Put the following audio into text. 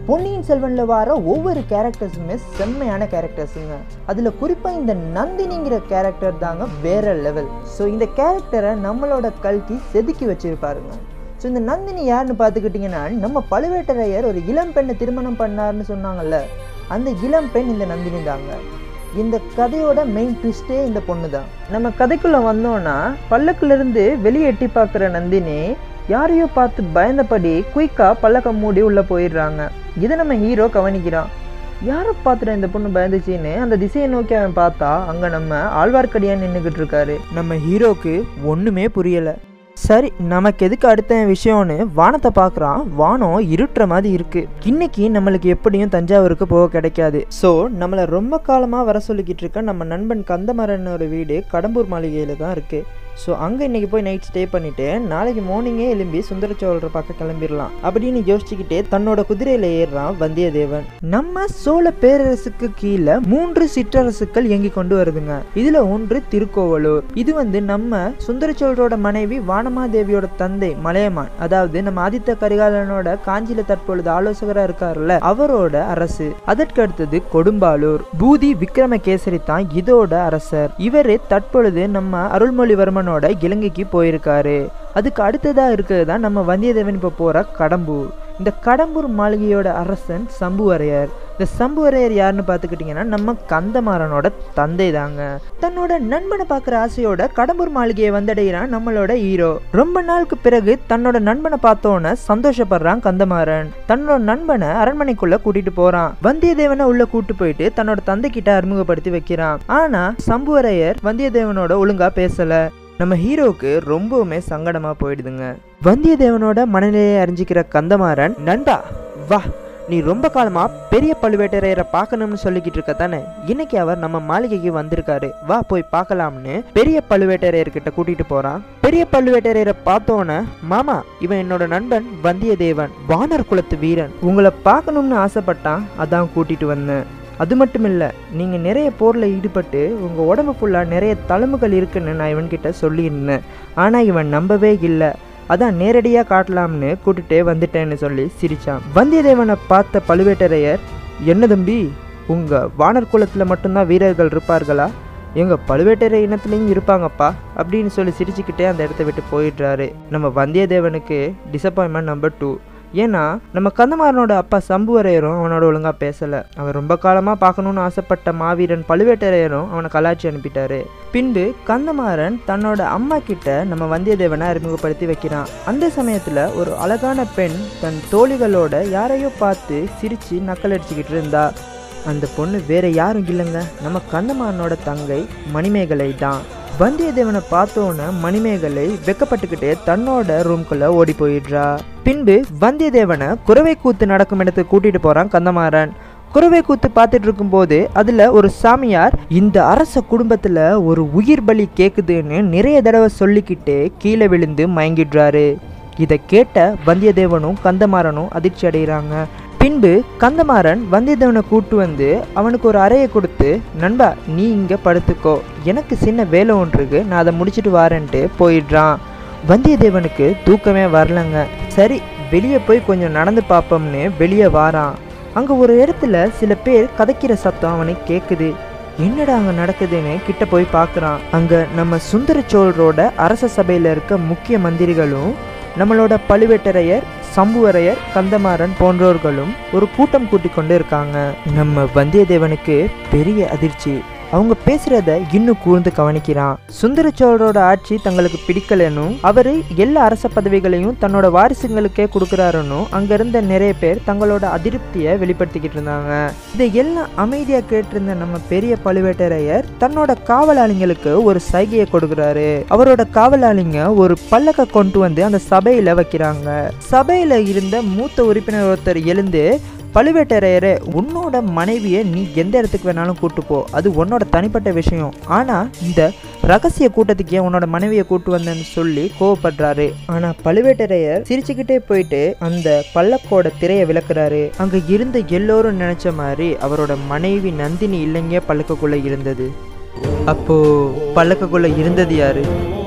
பொன்னியின் செல்வன்ல வர ஒவ்வொரு கேரக்டர்ஸுமே செம்மையான கேரக்டர்ஸுங்க அதுல குறிப்பா இந்த நந்தினிங்கிற கேரக்டர் தாங்க வேற லெவல் ஸோ இந்த கேரக்டரை நம்மளோட கல்கி செதுக்கி வச்சிருப்பாருங்க ஸோ இந்த நந்தினி யாருன்னு பார்த்துக்கிட்டிங்கன்னா நம்ம பழுவேட்டரையர் ஒரு இளம் பெண்ணை திருமணம் பண்ணாருன்னு சொன்னாங்கல்ல அந்த இளம் பெண் இந்த நந்தினி தாங்க இந்த கதையோட மெயின் ட்விஸ்டே இந்த பொண்ணு தான் நம்ம கதைக்குள்ள வந்தோம்னா பல்லக்கிலிருந்து வெளியே எட்டி பார்க்குற நந்தினி யாரையோ பார்த்து பயந்தபடி குயிக்கா பல்லக்க மூடி உள்ள போயிடுறாங்க இதை நம்ம ஹீரோ கவனிக்கிறான் யாரை பார்த்துட்டு இந்த பொண்ணு பயந்துச்சின்னு அந்த திசையை நோக்கி அவன் பார்த்தா அங்க நம்ம ஆழ்வார்க்கடியான் நின்றுக்கிட்டு இருக்காரு நம்ம ஹீரோக்கு ஒண்ணுமே புரியல சரி நமக்கு எதுக்கு அடுத்த விஷயம்னு வானத்தை பார்க்குறான் வானம் இருட்டுற மாதிரி இருக்கு இன்னைக்கு நம்மளுக்கு எப்படியும் தஞ்சாவூருக்கு போக கிடைக்காது ஸோ நம்மளை ரொம்ப காலமாக வர சொல்லிக்கிட்டு இருக்க நம்ம நண்பன் கந்தமரனோட வீடு கடம்பூர் மாளிகையில் தான் இருக்கு ஸோ அங்கே இன்னைக்கு போய் நைட் ஸ்டே பண்ணிட்டு நாளைக்கு மார்னிங்கே எழும்பி சுந்தர சோழரை பார்க்க கிளம்பிடலாம் அப்படின்னு யோசிச்சுக்கிட்டே தன்னோட குதிரையில ஏறுறான் வந்தியத்தேவன் நம்ம சோழ பேரரசுக்கு கீழே மூன்று சிற்றரசுகள் இயங்கி கொண்டு வருதுங்க இதுல ஒன்று திருக்கோவலூர் இது வந்து நம்ம சுந்தர சோழரோட மனைவி வானமாதேவியோட தந்தை மலையமான் அதாவது நம்ம ஆதித்த கரிகாலனோட காஞ்சியில தற்பொழுது ஆலோசகரா இருக்காருல்ல அவரோட அரசு அதற்கு அடுத்தது கொடும்பாலூர் பூதி விக்ரமகேசரி தான் இதோட அரசர் இவரு தற்பொழுது நம்ம அருள்மொழிவர்மனோட இலங்கைக்கு போயிருக்காரு அதுக்கு அடுத்ததா இருக்கிறது தான் நம்ம வந்தியத்தேவன் இப்போ போற கடம்பூர் இந்த கடம்பூர் மாளிகையோட அரசன் சம்புவரையர் இந்த சம்புவரையர் யாருன்னு பார்த்துக்கிட்டிங்கன்னா நம்ம கந்தமாறனோட தந்தை தாங்க தன்னோட நண்பனை பார்க்குற ஆசையோட கடம்பூர் மாளிகையை வந்தடைகிறான் நம்மளோட ஹீரோ ரொம்ப நாளுக்கு பிறகு தன்னோட நண்பனை பார்த்தோன்னே சந்தோஷப்படுறான் கந்தமாறன் தன்னோட நண்பனை அரண்மனைக்குள்ள கூட்டிட்டு போறான் வந்தியத்தேவனை உள்ள கூட்டு போயிட்டு தன்னோட தந்தை கிட்ட அறிமுகப்படுத்தி வைக்கிறான் ஆனா சம்புவரையர் வந்தியத்தேவனோட ஒழுங்கா பேசல நம்ம ஹீரோவுக்கு ரொம்பவுமே சங்கடமா போயிடுதுங்க வந்தியத்தேவனோட மனநிலையை அறிஞ்சிக்கிற கந்தமாறன் நண்பா வா நீ ரொம்ப காலமா பெரிய பழுவேட்டரையரை பார்க்கணும்னு சொல்லிக்கிட்டு இருக்க தானே இன்னைக்கு அவர் நம்ம மாளிகைக்கு வந்திருக்காரு வா போய் பார்க்கலாம்னு பெரிய பழுவேட்டரையர்கிட்ட கூட்டிட்டு போறான் பெரிய பழுவேட்டரையரை பார்த்தோன்னே மாமா இவன் என்னோட நண்பன் வந்தியத்தேவன் வானர் குலத்து வீரன் உங்களை பார்க்கணும்னு ஆசைப்பட்டான் அதான் கூட்டிட்டு வந்தேன் அது மட்டும் இல்லை நீங்கள் நிறைய போரில் ஈடுபட்டு உங்கள் உடம்பு ஃபுல்லாக நிறைய தழும்புகள் இருக்குன்னு நான் இவன்கிட்ட சொல்லியிருந்தேன் ஆனால் இவன் நம்பவே இல்லை அதான் நேரடியாக காட்டலாம்னு கூட்டிகிட்டே வந்துட்டேன்னு சொல்லி சிரிச்சான் வந்தியத்தேவனை பார்த்த பழுவேட்டரையர் என்ன தம்பி உங்கள் வானர் குலத்தில் மட்டும்தான் வீரர்கள் இருப்பார்களா எங்கள் பழுவேட்டரை இனத்துலேயும் இருப்பாங்கப்பா அப்படின்னு சொல்லி சிரிச்சுக்கிட்டே அந்த இடத்த விட்டு போயிடுறாரு நம்ம வந்தியத்தேவனுக்கு டிசப்பாயின்மெண்ட் நம்பர் டூ ஏன்னா நம்ம கந்தமாறனோட அப்பா சம்புவரையரும் அவனோட ஒழுங்காக பேசலை அவன் ரொம்ப காலமாக பார்க்கணுன்னு ஆசைப்பட்ட மாவீரன் பழுவேட்டரையரும் அவனை கலாச்சி அனுப்பிட்டாரு பின்பு கந்தமாறன் தன்னோட அம்மா கிட்ட நம்ம வந்தியத்தேவனை அறிமுகப்படுத்தி வைக்கிறான் அந்த சமயத்தில் ஒரு அழகான பெண் தன் தோழிகளோட யாரையோ பார்த்து சிரித்து நக்கல் அடிச்சுக்கிட்டு இருந்தா அந்த பொண்ணு வேற யாரும் இல்லைங்க நம்ம கந்தமாறனோட தங்கை மணிமேகலை தான் வந்தியத்தேவனை பார்த்தோன்னே மணிமேகலை வெக்கப்பட்டுக்கிட்டே தன்னோட ரூம்குள்ள ஓடி போயிடுறா பின்பு வந்தியத்தேவனை குறவை கூத்து நடக்கும் இடத்துக்கு கூட்டிட்டு போறான் கந்தமாறன் குறவை கூத்து பார்த்துட்டு இருக்கும்போது அதுல ஒரு சாமியார் இந்த அரச குடும்பத்துல ஒரு உயிர் பலி கேக்குதுன்னு நிறைய தடவை சொல்லிக்கிட்டே கீழே விழுந்து மயங்கிடுறாரு இதை கேட்ட வந்தியத்தேவனும் கந்தமாறனும் அதிர்ச்சி அடைகிறாங்க பின்பு கந்தமாறன் வந்தியத்தேவனை கூட்டு வந்து அவனுக்கு ஒரு அறையை கொடுத்து நண்பா நீ இங்கே படுத்துக்கோ எனக்கு சின்ன வேலை ஒன்று இருக்கு நான் அதை முடிச்சிட்டு வரேன்ட்டு போயிடுறான் வந்தியத்தேவனுக்கு தூக்கமே வரலங்க சரி வெளியே போய் கொஞ்சம் நடந்து பார்ப்போம்னு வெளியே வாரான் அங்கே ஒரு இடத்துல சில பேர் கதைக்கிற சத்தம் அவனுக்கு கேட்குது என்னடா அங்கே நடக்குதுன்னு கிட்ட போய் பார்க்குறான் அங்கே நம்ம சுந்தர சோழரோட அரச சபையில் இருக்க முக்கிய மந்திரிகளும் நம்மளோட பழுவேட்டரையர் சம்புவரையர் கந்தமாறன் போன்றோர்களும் ஒரு கூட்டம் கூட்டிக் கொண்டு இருக்காங்க நம்ம வந்தியத்தேவனுக்கு பெரிய அதிர்ச்சி அவங்க பேசுறத இன்னும் கூர்ந்து கவனிக்கிறான் சுந்தர சோழரோட ஆட்சி தங்களுக்கு பிடிக்கலனும் அவரு எல்லா அரச பதவிகளையும் தன்னோட வாரிசுங்களுக்கே கொடுக்குறாருன்னு அங்க இருந்த நிறைய பேர் தங்களோட அதிருப்தியை வெளிப்படுத்திக்கிட்டு இருந்தாங்க இதை எல்லாம் அமைதியா கேட்டிருந்த நம்ம பெரிய பழுவேட்டரையர் தன்னோட காவலாளிங்களுக்கு ஒரு சைகையை கொடுக்குறாரு அவரோட காவலாளிங்க ஒரு பல்லக்க கொண்டு வந்து அந்த சபையில வைக்கிறாங்க சபையில இருந்த மூத்த உறுப்பினர் ஒருத்தர் எழுந்து பழுவேட்டரையரே உன்னோட மனைவியை நீ எந்த இடத்துக்கு வேணாலும் கூட்டு போ அது உன்னோட தனிப்பட்ட விஷயம் ஆனா இந்த ரகசிய கூட்டத்துக்கு ஏன் உன்னோட மனைவியை கூட்டு வந்தேன்னு சொல்லி கோவப்படுறாரு ஆனா பழுவேட்டரையர் சிரிச்சுக்கிட்டே போயிட்டு அந்த பல்லக்கோட திரையை விளக்குறாரு அங்க இருந்த எல்லோரும் நினைச்ச மாதிரி அவரோட மனைவி நந்தினி இல்லைங்க பல்லக்குள்ள இருந்தது அப்போ பல்லக்குள்ள இருந்தது யாரு